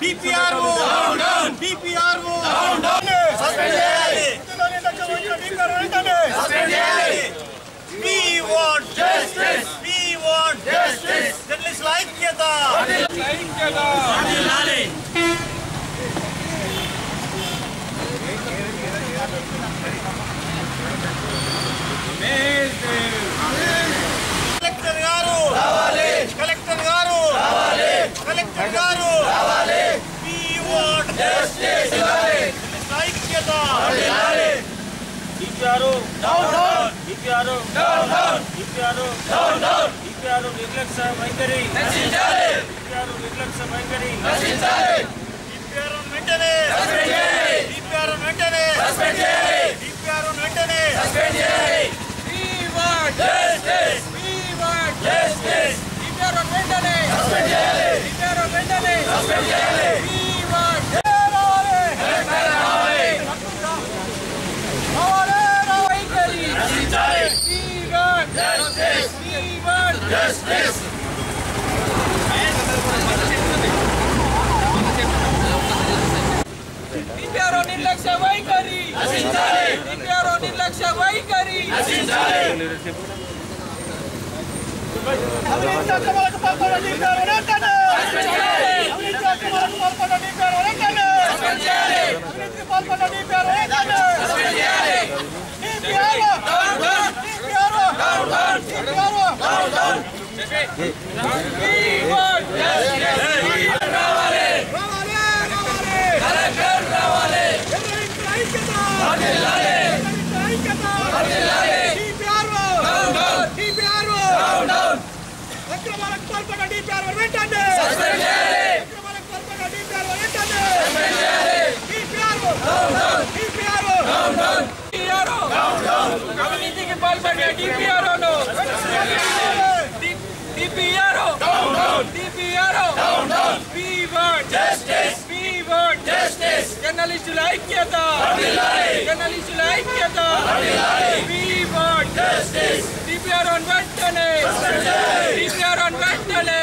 DPRO DPRO suspend చేయాలి We want justice. We want justice. జర్నలిస్టుల ఐక్యత కలెక్టర్ గారు కలెక్టర్ గారు కలెక్టర్ గారు We want justice. జర్నలిస్టుల ఐక్యత డిపిఆర్ డిపిఆర్ డిపిఆర్ డిపిఆర్ నిర్లక్ష్య వైఖరి డిపిఆర్ నిర్లక్ష్య వైఖరి డిపిఆర్ వెంటనే డిపిఆర్ వెంటనే డిపిఆర్ వెంటనే డిపిఆర్ఓ నిర్లక్ష్య వైఖరి డిపిఆర్ఓ నిర్లక్ష్య వైఖరి అవినీతి అక్రమాలకు పాల్పడిన డిపిఆర్ వెంటనే అవినీతి అక్రమాలకు పాల్పడిన డిపిఆర్ వెంటనే అవినీతికి పాల్పడిన డిపిఆర్ వెంటనే డిపిఆర్ డిపిఆర్ అక్రమాలకు పాల్పడిన డిపిఆర్ వెంటనే అక్రమాలకు పాల్పడిన డిపిఆర్ వెంటనే డిపిఆర్ డిపిఆర్ అవినీతికి పాల్పడిన డిపిఆర్ఓను DPRO DPRO we want justice we want justice జర్నలిస్టుల ఐక్యత జర్నలిస్టుల ఐక్యత వి వాంట్ జస్టిస్ డిపిఆర్ఓ వెంటనే డిపిఆర్ఓ వెంటనే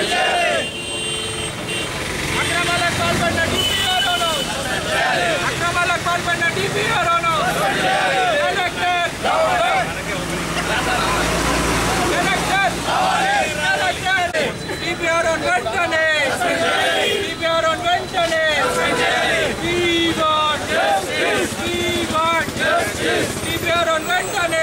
అక్రమాలకు పాల్పడిన డిపిఆర్ఓను అక్రమాలకు పాల్పడిన డిపిఆర్ఓను డైరెక్టర్ డైరెక్టర్ డైరెక్టర్ డిపిఆర్ వెంటనే డిపిఆర్ వెంటనే we want justice we want justice DPR వెంటనే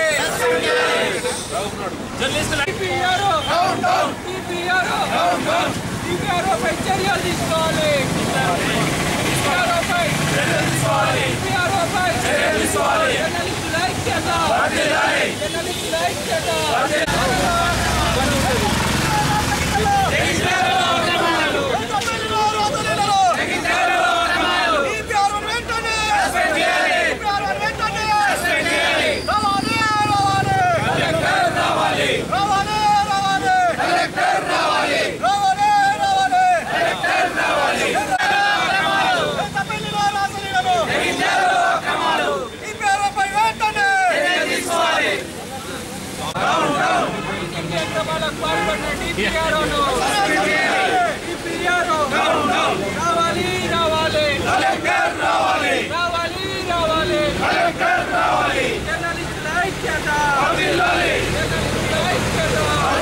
డిపిఆర్ డిపిఆర్ డిపిఆర్ పై చర్యలు తీసుకోవాలి డిపిఆర్ పై డిపిఆర్ పై జర్నలిస్టుల ఐక్యత జర్నలిస్టుల ఐక్యత అక్రమాలకు పాల్పడిన డిపిఆర్ఓను డిపిఆర్ఓ రావాలి రావాలి రావాలి రావాలి జర్నలిస్టుల ఐక్యత జర్నలిస్టుల ఐక్యత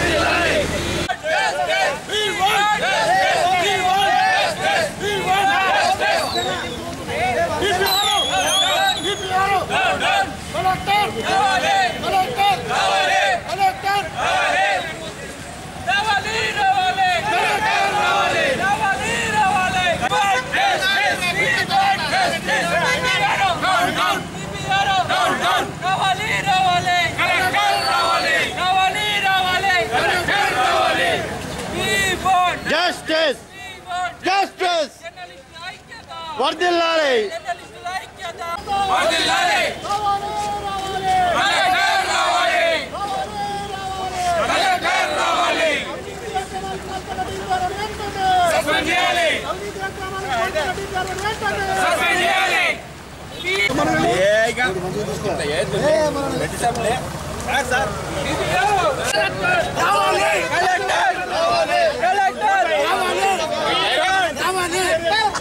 రావాలి రావాలి రావాలి రావాలి రావాలి రావాలి రావాలి రావాలి రావాలి We want justice we want justice జర్నలిస్టుల ఐక్యత వర్దిల్లాలి జర్నలిస్టుల ఐక్యత వర్ధిల్లాలి కలెక్టర్ రావాలి కలెక్టర్ రావాలి సస్పెండ్ చేయాలి సస్పెండ్ చేయాలి రావాలి కలెక్టర్ కలెక్టర్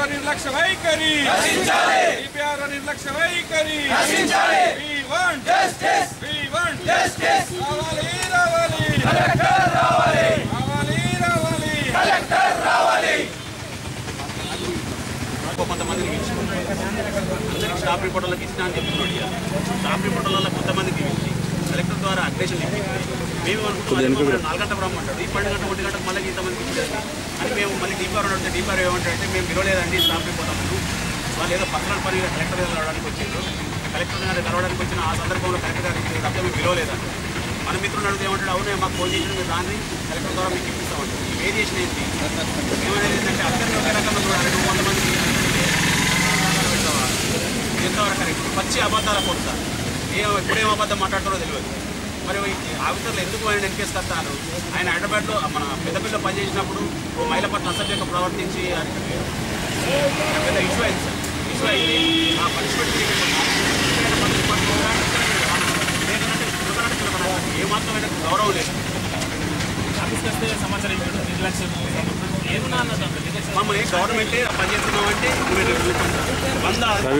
నిర్లక్ష్య వైఖరి డిపిఆర్ నిర్లక్ష్య వైఖరి We want Justice. We want Justice. రావాలి రావాలి కలెక్టర్ రావాలి రావాలి రావాలి కలెక్టర్ రావాలి కొంతమందికి ఇచ్చి అందరికి స్టాఫ్ రిపోర్టర్లకు ఇచ్చిన అని చెప్తున్నాడు ఇక. స్టాఫ్ రిపోర్టర్ల కొంతమందికి ఇచ్చి కలెక్టర్ ద్వారా అగ్రేషన్ ఇప్పించి మేము అనుకుంటున్నాం నాలుగు గంటలకు రమ్మంటాడు ఈ పన్నెండు గంట ఒంటి గంటకు మళ్ళీ ఇంతమందికి ఇచ్చేది అని మేము మళ్ళీ డీపార్ అడిగితే డీపార్ ఏమంటారంటే మేము పిలవలేదండి స్టాఫ్ రిపోర్టర్లు వాళ్ళు ఏదో పర్సనల్ పని మీద కలెక్టర్ గారు కలవడానికి వచ్చిండ్రు కలెక్టర్ గారు కలవడానికి వచ్చిన ఆ సందర్భంలో కలెక్టర్ గారు ఇచ్చిన తప్ప మేము పిలవలేదండి మన మిత్రుడు అడిగితే ఏమంటాడు అవునే మాకు ఫోన్ చేసిన మీరు దాన్ని కలెక్టర్ ద్వారా మీకు ఇప్పిస్తామంటారు ఈ వేరియేషన్ ఏంటి ఏమనేది ఏంటంటే అందరినీ ఒకే రకంగా చూడాలి నువ్వు వంద మందికి ఎంతవరకు కరెక్ట్ పచ్చి అబద్ధాల కొత్త ఏ ఎప్పుడేం అబద్ధం మాట్లాడతారో తెలియదు మరి ఈ ఆఫీసర్లు ఎందుకు ఆయన ఎన్కేస్ కట్టారు ఆయన హైదరాబాద్లో మన పెద్దపిల్ల పనిచేసినప్పుడు ఓ మహిళ పట్ల అసభ్యంగా ప్రవర్తించి అది పెద్ద ఇష్యూ అయింది సార్ ఇష్యూ అయింది ఆ పనిష్మెంట్ ఏమాత్రం ఆయనకు గౌరవం లేదు ఆఫీస్కి వస్తే సమాచారం ఇవ్వడం నిర్లక్ష్యం ఏమన్నా అన్నట్టు నిర్లక్ష్యం మమ్మల్ని గవర్నమెంటే పనిచేస్తున్నామంటే మీరు నిర్లక్ష్యం. వంద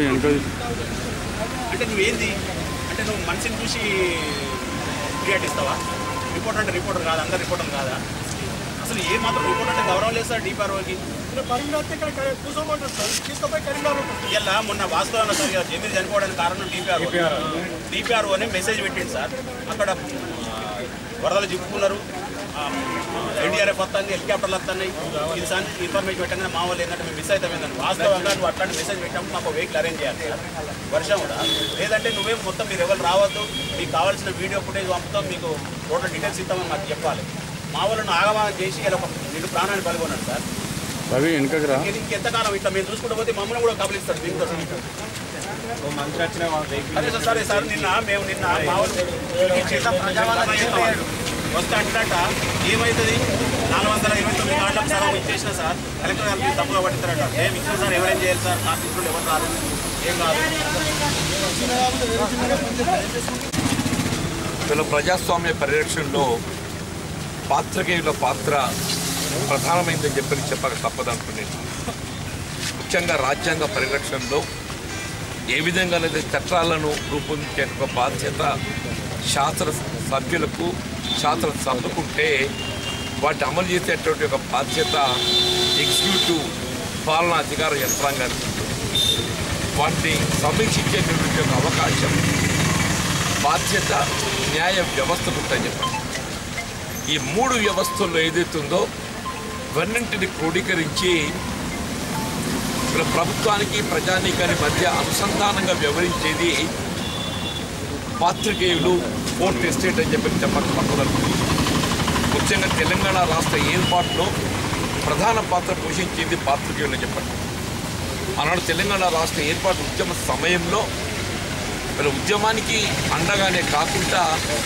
అంటే నువ్వేంది అంటే నువ్వు మనిషిని చూసి క్రియేట్ ఇస్తావా రిపోర్టర్ అంటే రిపోర్టర్ కాదా అందరు రిపోర్టర్ కాదా అసలు ఏ మాత్రం రిపోర్టర్ అంటే గౌరవం లేదు సార్ డీపీఆర్ఓకి కరీంనగర్ ఇక్కడ కూర్చోమంటారు సార్ తీసుకుపోయి కరీంనగర్ ఉంటుంది ఇలా మొన్న వాస్తవంగా సార్ ఇక జమీర్ చనిపోవడానికి కారణం డిపిఆర్ డిపిఆర్ అని మెసేజ్ పెట్టింది సార్ అక్కడ ఆ, వరదలు చిక్కుకున్నారు ఎన్డీఆర్ఎఫ్ వస్తుంది హెలికాప్టర్లు వస్తున్నాయి ఇది సార్ ఇన్ఫర్మేషన్ పెట్టగానే మా వాళ్ళు ఏంటంటే మేము మిస్ అవుతామేందని వాస్తవంగా నువ్వు అట్లాంటి మెసేజ్ పెట్టాము మాకు వెహికల్ అరేంజ్ చేయాలి సార్ వర్షం కూడా లేదంటే నువ్వే మొత్తం మీరు ఎవరు రావద్దు మీకు కావాల్సిన వీడియో ఫుటేజ్ పంపుతాం మీకు టోటల్ డీటెయిల్స్ ఇస్తామని మాకు చెప్పాలి మా వాళ్ళను ఆగమాగం చేసి ఇలా ఒక నిన్ను ప్రాణాన్ని పలుకున్నాడు సార్ రవి వెనకకి రా ఇది ఇంకెంతకాలం ఇట్లా మేము చూసుకుంటూ పోతే మమ్మల్ని కూడా కబలిస్తాడు మీకు కూడా అదే సార్ సరే సార్ నిన్న మేము నిన్న మా వాళ్ళు వస్తే అంటట ఏమవుతుంది నాలుగు వందల ఇరవై తొమ్మిది కార్డులకు సగం ఇచ్చేసిన సార్ కలెక్టర్ గారికి తప్పుగా పట్టిస్తారట ఏం ఇచ్చిన సార్ ఎవరేం చేయాలి సార్ నా తీసుకుంటే ఎవరు రాదు ఏం కాదు వీళ్ళ ప్రజాస్వామ్య పరిరక్షణలో పాత్రికేయుల పాత్ర ప్రధానమైందని చెప్పని చెప్పక తప్పదనుకునేది ముఖ్యంగా రాజ్యాంగ పరిరక్షణలో ఏ విధంగానైతే చట్టాలను రూపొందించే ఒక బాధ్యత శాస్త్ర సభ్యులకు శాస్త్ర సభకుంటే వాటి అమలు చేసేటువంటి ఒక బాధ్యత ఎగ్జిక్యూటివ్ పాలనా అధికార యంత్రాంగానికి ఉంటుంది. వాటిని సమీక్షించేటటువంటి ఒక అవకాశం బాధ్యత న్యాయ వ్యవస్థకు ఉందని చెప్పండి ఈ మూడు వ్యవస్థల్లో ఏదైతుందో ఇవన్నింటిని క్రోడీకరించి ఇక్కడ ప్రభుత్వానికి ప్రజానీకానికి మధ్య అనుసంధానంగా వ్యవహరించేది పాత్రికేయులు ఫోర్త్ ఎస్టేట్ అని చెప్పి చెప్పక తప్పదనుకుంది ముఖ్యంగా తెలంగాణ రాష్ట్ర ఏర్పాటులో ప్రధాన పాత్ర పోషించేది పాత్రికేయులు అని చెప్పండి ఆనాడు తెలంగాణ రాష్ట్ర ఏర్పాటు ఉద్యమ సమయంలో వీళ్ళ ఉద్యమానికి అండగానే కాకుండా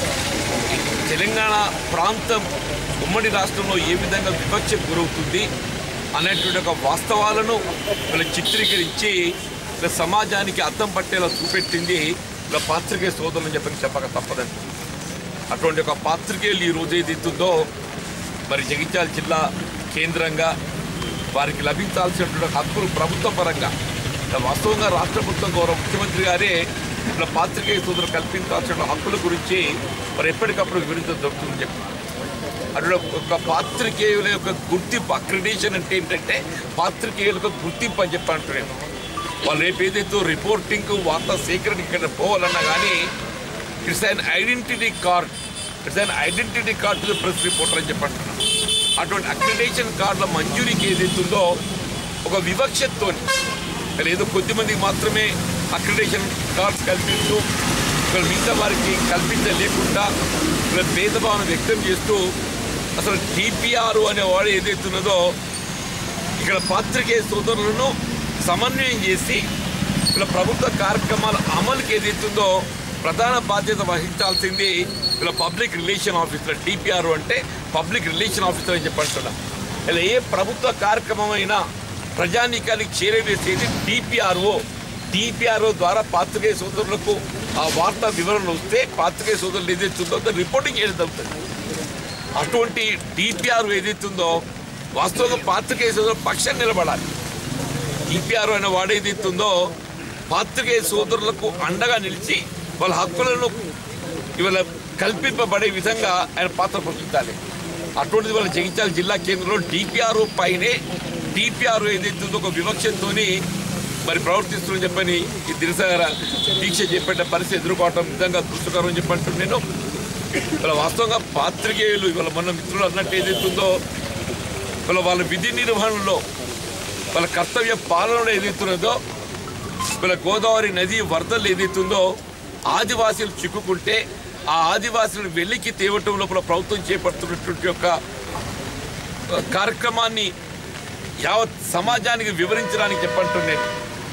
తెలంగాణ ప్రాంతం ఉమ్మడి రాష్ట్రంలో ఏ విధంగా వివక్ష గురవుతుంది అనేటువంటి ఒక వాస్తవాలను వీళ్ళు చిత్రీకరించి వీళ్ళ సమాజానికి అర్థం పట్టేలా చూపెట్టింది వీళ్ళ పాత్రికేయ సోదరులని చెప్పని చెప్పక తప్పదండి అటువంటి ఒక పాత్రికేయులు ఈ రోజు ఏదైతుందో మరి జగిత్యాల జిల్లా కేంద్రంగా వారికి లభించాల్సినటువంటి హక్కులు ప్రభుత్వ పరంగా ఇలా వాస్తవంగా రాష్ట్ర ప్రభుత్వం గౌరవ ముఖ్యమంత్రి గారే ఇలా పాత్రికేయ సోదరు కల్పించాల్సిన హక్కుల గురించి మరి ఎప్పటికప్పుడు వివరించడం జరుగుతుందని చెప్పి అటు ఒక పాత్రికేయుల యొక్క గుర్తింపు అక్రిడేషన్ అంటే ఏంటంటే పాత్రికేయుల యొక్క గుర్తింపు అని చెప్పి అంటున్నాను వాళ్ళు రేపు ఏదైతే రిపోర్టింగ్ వార్తా సేకరణ ఇక్కడ పోవాలన్నా కానీ it's an identity card it's an identity card to press reporter అని చెప్పి అంటున్నాను అటువంటి అక్రిడేషన్ కార్డుల మంజూరీకి ఏదైతుందో ఒక వివక్షతో ఏదో కొద్దిమందికి మాత్రమే అక్రిడేషన్ కార్డ్స్ కల్పిస్తూ ఇక్కడ మిగతా వారికి కల్పించలేకుండా ఇక్కడ భేదభావన వ్యక్తం చేస్తూ అసలు టీపీఆర్ అనే వాడు ఏదైతున్నదో ఇక్కడ పాత్రికేయ సోదరులను సమన్వయం చేసి ఇలా ప్రభుత్వ కార్యక్రమాల అమలుకి ఏదైతుందో ప్రధాన బాధ్యత వహించాల్సింది ఇలా పబ్లిక్ రిలేషన్ ఆఫీసర్ టీపీఆర్ అంటే పబ్లిక్ రిలేషన్ ఆఫీసర్ అని చెప్పంటున్నా ఇలా ఏ ప్రభుత్వ కార్యక్రమం అయినా ప్రజానీకానికి చేరవేసేది టీపీఆర్ఓ టీపీఆర్ఓ ద్వారా పాత్రికేయ సోదరులకు ఆ వార్తా వివరణలు వస్తే పాత్రికేయ సోదరులు ఏదైతుందో దాన్ని రిపోర్టింగ్ చేయడం జరుగుతుంది అటువంటి డిపిఆర్ ఏదైతుందో వాస్తవంగా పాత్రికేయ సోదరుల పక్షం నిలబడాలి డిపిఆర్ అనే వాడేదైతుందో పాత్రికేయ సోదరులకు అండగా నిలిచి వాళ్ళ హక్కులను ఇవాళ కల్పింపబడే విధంగా ఆయన పాత్ర పోషించాలి అటువంటిది వాళ్ళ జగిత్యాల జిల్లా కేంద్రంలో డిపిఆర్ పైనే డిపిఆర్ ఏదైతుందో ఒక వివక్షతోని మరి ప్రవర్తిస్తుందని చెప్పని ఈ దినసాగర దీక్ష చెప్పేట పరిస్థితి ఎదుర్కోవటం నిజంగా దుష్టకరం అని చెప్పంటున్నాను నేను ఇవాళ వాస్తవంగా పాత్రికేయులు ఇవాళ మన మిత్రులు అన్నట్టు ఏదైతుందో ఇవాళ వాళ్ళ విధి నిర్వహణలో వాళ్ళ కర్తవ్య పాలనలో ఏదైతున్నదో ఇవాళ గోదావరి నది వరదలు ఏదైతుందో ఆదివాసీలు చిక్కుకుంటే ఆ ఆదివాసులను వెలికి తేవటం లోపల ప్రభుత్వం చేపడుతున్నటువంటి యొక్క కార్యక్రమాన్ని యావత్ సమాజానికి వివరించడానికి చెప్పంటున్నాను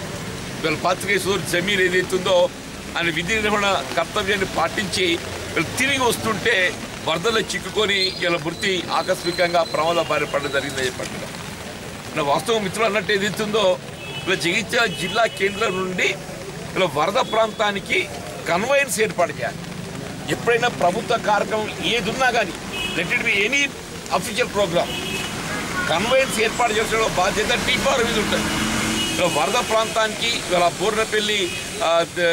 వీళ్ళ పాత్రికేయ సోదరు జమీర్ ఏదైతుందో ఆయన విధి నిర్వహణ కర్తవ్యాన్ని పాటించి వీళ్ళు తిరిగి వస్తుంటే వరదలో చిక్కుకొని వీళ్ళ మృతి ఆకస్మికంగా ప్రమాద బారి పడడం జరిగిందని చెప్పంటున్నాను ఇలా వాస్తవం మిత్రులు అన్నట్టు ఏదైతుందో ఇలా జగిత్యాల జిల్లా కేంద్రం నుండి ఇలా వరద ప్రాంతానికి కన్వయన్స్ ఏర్పాటు చేయాలి ఎప్పుడైనా ప్రభుత్వ కార్యక్రమం ఏది ఉన్నా కానీ let it be any official program conveyance ఏర్పాటు చేసిన బాధ్యత టీపార్ మీద ఉంటుంది ఇలా వరద ప్రాంతానికి ఇలా పూర్ణపల్లి ఆ,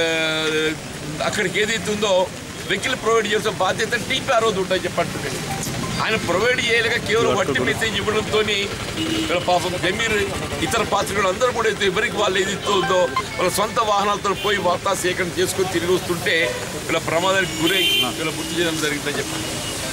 ద- అక్కడికి ఏదైతే ఉందో వెహికల్ ప్రొవైడ్ చేసే బాధ్యత టీపీఆర్ రోజు ఉంటుంది చెప్పంటున్నాడు ఆయన ప్రొవైడ్ చేయలేక కేవలం వట్టి మెసేజ్ ఇవ్వడంతో ఇలా పాపం జమీర్ ఇతర పాత్రికలు అందరూ కూడా అయితే ఎవరికి వాళ్ళు ఏదైతే ఉందో వాళ్ళ సొంత వాహనాలతో పోయి వార్తా సేకరణ చేసుకొని తిరిగి వస్తుంటే ఇలా ప్రమాదానికి గురై ఇలా మృతి చేయడం జరిగిందని చెప్పండి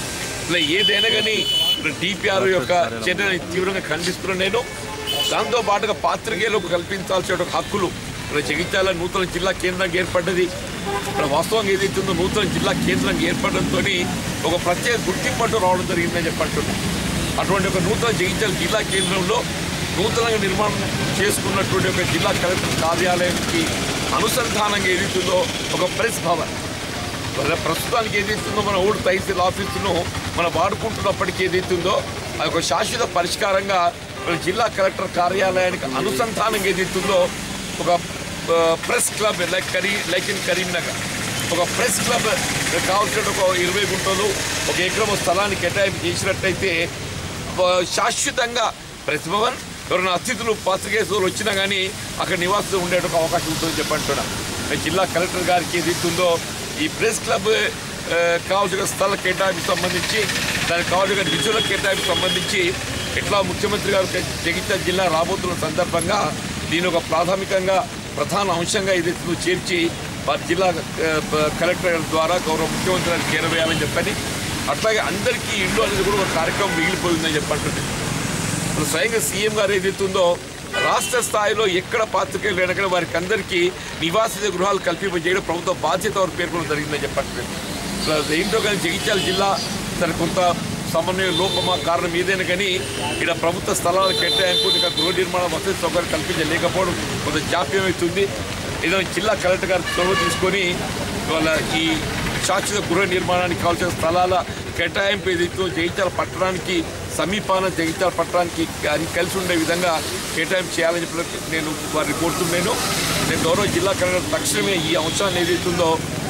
ఇలా ఏదైనా కానీ డిపిఆర్ యొక్క చర్యని తీవ్రంగా ఖండిస్తున్నాను నేను దాంతో పాటుగా పాత్రికేయులకు కల్పించాల్సిన హక్కులు ఇలా జగిత్యాల నూతన జిల్లా కేంద్రంగా ఏర్పడ్డది ఇక్కడ వాస్తవంగా ఏదైతుందో నూతన జిల్లా కేంద్రంగా ఏర్పడడంతో ఒక ప్రత్యేక గుర్తింపు అంటూ రావడం జరిగిందని చెప్పంటున్నాను అటువంటి ఒక నూతన జగిత్యాల జిల్లా కేంద్రంలో నూతనంగా నిర్మాణం చేసుకున్నటువంటి ఒక జిల్లా కలెక్టర్ కార్యాలయానికి అనుసంధానంగా ఏదైతుందో ఒక ప్రెస్ భవన్ వాళ్ళ ప్రస్తుతానికి ఏదైతుందో మన ఓల్డ్ తహసీల్ ఆఫీసును మనం వాడుకుంటున్నప్పటికీ ఏదైతుందో అది ఒక శాశ్వత పరిష్కారంగా మన జిల్లా కలెక్టర్ కార్యాలయానికి అనుసంధానంగా ఏదైతుందో ఒక ఆ, ప్రెస్ క్లబ్ లైక్ కరీ లైక్ ఇన్ కరీంనగర్ ఒక ప్రెస్ క్లబ్ కావాల్సిన ఒక ఇరవై గుంటలు ఒక ఎకరం స్థలాన్ని కేటాయింపు చేసినట్టయితే ఆ, శాశ్వతంగా ప్రెస్ భవన్ ఎవరైనా అతిథులు పాత్రికేయులు వచ్చినా కానీ అక్కడ నివాసం ఉండేటువంటి అవకాశం ఉంటుందని చెప్పంటున్నా జిల్లా కలెక్టర్ గారికి ఏది ఉందో ఈ ప్రెస్ క్లబ్ ఆ, కావాల్సిన స్థల కేటాయింపు సంబంధించి దానికి కావాల్సిన నిధుల కేటాయింపు సంబంధించి ఎట్లా ముఖ్యమంత్రి గారు జగిత్యాల జిల్లా రాబోతున్న సందర్భంగా దీని ఒక ప్రాథమికంగా ప్రధాన అంశంగా ఇది చేర్చి వారి జిల్లా ఆ, ప- కలెక్టర్ ద్వారా గౌరవ ముఖ్యమంత్రి గారికి చేరవేయాలని చెప్పని అట్లాగే అందరికీ ఇల్లు అనేది కూడా ఒక కార్యక్రమం మిగిలిపోయిందని చెప్పంటుంది ఇప్పుడు స్వయంగా సీఎం గారు ఏదైతే ఉందో రాష్ట్ర స్థాయిలో ఎక్కడ పాత్రికేయులు లేనక్కడ వారికి అందరికీ నివాసిత గృహాలు కల్పింపజేయడం ప్రభుత్వ బాధ్యత వారు పేర్కొనడం జరిగిందని చెప్పండి ఇట్లా ఏంటో కానీ జగిత్యాల జిల్లా తన కొంత సమన్వయ లోపమా కారణం ఏదైనా కానీ ఇక్కడ ప్రభుత్వ స్థలాలు కేటాయింపు ఇంకా గృహ నిర్మాణ వసతి సౌకర్యం కల్పించలేకపోవడం కొంత జాప్యం అవుతుంది ఏదైనా జిల్లా కలెక్టర్ గారు చొరవ తీసుకొని వాళ్ళ ఈ శాశ్వత గృహ నిర్మాణానికి కావాల్సిన స్థలాల కేటాయింపు ఏదైతే జగిత్యాల పట్టణానికి సమీపాన జగిత్యాల పట్టణానికి అది కలిసి ఉండే విధంగా కేటాయింపు చేయాలని చెప్పి నేను వారిని కోరుతున్నాను నేను గౌరవ జిల్లా కలెక్టర్ తక్షణమే ఈ అంశాన్ని ఏదైతుందో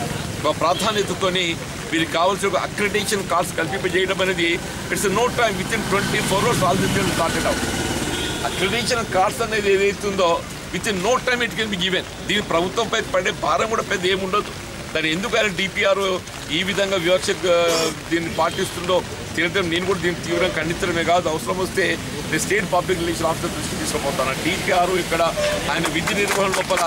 ఒక ప్రాధాన్యతతోని వీరికి కావాల్సిన ఒక అక్రిడేషన్ కార్డ్స్ కల్పింపజేయడం అనేది it's no time within twenty four hours all this started out accreditation cards అనేది ఏదైతుందో within no time it can be given దీని ప్రభుత్వంపై పడే భారం కూడా పెద్ద ఏముండదు దాని ఎందుకు ఆయన డిపిఆర్ ఈ విధంగా వివక్ష ఆ, దీన్ని పాటిస్తుందో తినడం నేను కూడా దీన్ని తీవ్రంగా ఖండించడమే కాదు అవసరం వస్తే నేను స్టేట్ పబ్లిక్ రిలేషన్ ఆఫీసర్ దృష్టికి తీసుకుపోతాను డిపిఆర్ ఇక్కడ ఆయన విధి నిర్వహణ లోపల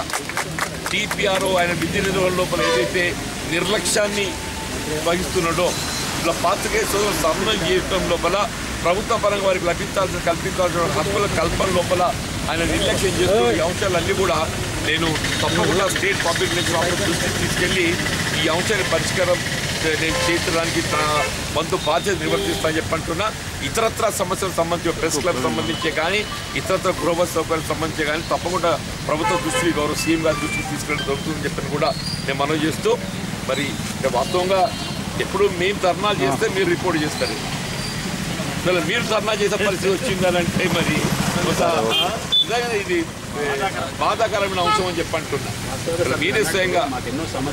డిపిఆర్ ఆయన విధి నిర్వహణ లోపల ఏదైతే నిర్లక్ష్యాన్ని వహిస్తున్నాడో ఇలా పాత్రికేయ సోదరులు సమన్వయం చేయడం లోపల ప్రభుత్వ పరంగా వారికి లభించాల్సిన కల్పించాల్సిన హక్కుల కల్పన లోపల ఆయన నిర్లక్ష్యం చేస్తూ ఈ అంశాలన్నీ కూడా నేను తప్పకుండా స్టేట్ పబ్లిక్ రిలేషన్ ఆఫీసర్ దృష్టికి తీసుకెళ్లి ఈ అంశాన్ని పరిష్కారం చే- నేను చేయించడానికి నా వంతు బాధ్యత నిర్వర్తిస్తానని చెప్పంటున్నా ఇతరత్ర సమస్యలకు సంబంధించి ప్రెస్ క్లబ్ సంబంధించే కానీ ఇతరత్ర గృహ సౌకర్యాలకు సంబంధించి కానీ తప్పకుండా ప్రభుత్వ దృష్టికి గౌరవ సీఎం గారి దృష్టికి తీసుకెళ్ళి దొరుకుతుందని చెప్పని కూడా నేను మనవి చేస్తూ మరి ఇక వాస్తవంగా ఎప్పుడు మేము ధర్నాలు చేస్తే మీరు రిపోర్ట్ చేస్తారు అసలు మీరు ధర్నా చేసే పరిస్థితి వచ్చిందనంటే మరి ఒక నిజంగా ఇది ఏ, బాధాకరమైన అంశం అని చెప్పంటున్నా మీరే స్వయంగా